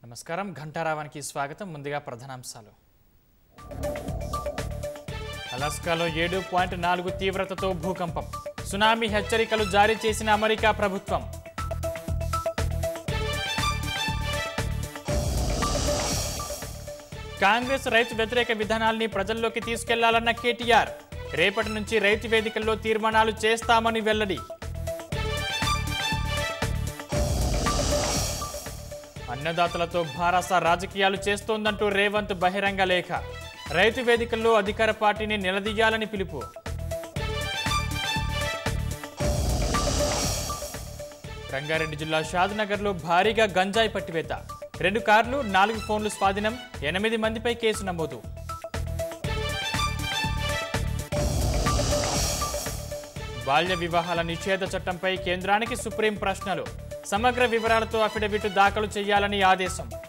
నమస్కారం ఘంటారావానికి స్వాగతం ముందుగా ప్రధానాంశాలు అలాస్కాలో ఏడు పాయింట్ నాలుగు తీవ్రతతో భూకంపం సునామీ హెచ్చరికలు జారీ చేసిన అమెరికా ప్రభుత్వం కాంగ్రెస్ రైతు వ్యతిరేక విధానాల్ని ప్రజల్లోకి తీసుకెళ్లాలన్న కేటీఆర్ రేపటి నుంచి రైతు వేదికల్లో తీర్మానాలు చేస్తామని వెల్లడి అన్నదాతలతో భారస రాజకీయాలు చేస్తోందంటూ రేవంత్ బహిరంగ లేఖ రైతు వేదికల్లో అధికార పార్టీని నిలదీయాలని పిలుపు రంగారెడ్డి జిల్లా షాద్నగర్లో భారీగా గంజాయి పట్టివేత రెండు కార్లు నాలుగు ఫోన్లు స్వాధీనం ఎనిమిది మందిపై కేసు నమోదు బాల్య వివాహాల నిషేధ చట్టంపై కేంద్రానికి సుప్రీం ప్రశ్నలు సమగ్ర వివరాలతో అఫిడవిట్ దాఖలు చేయాలని ఆదేశం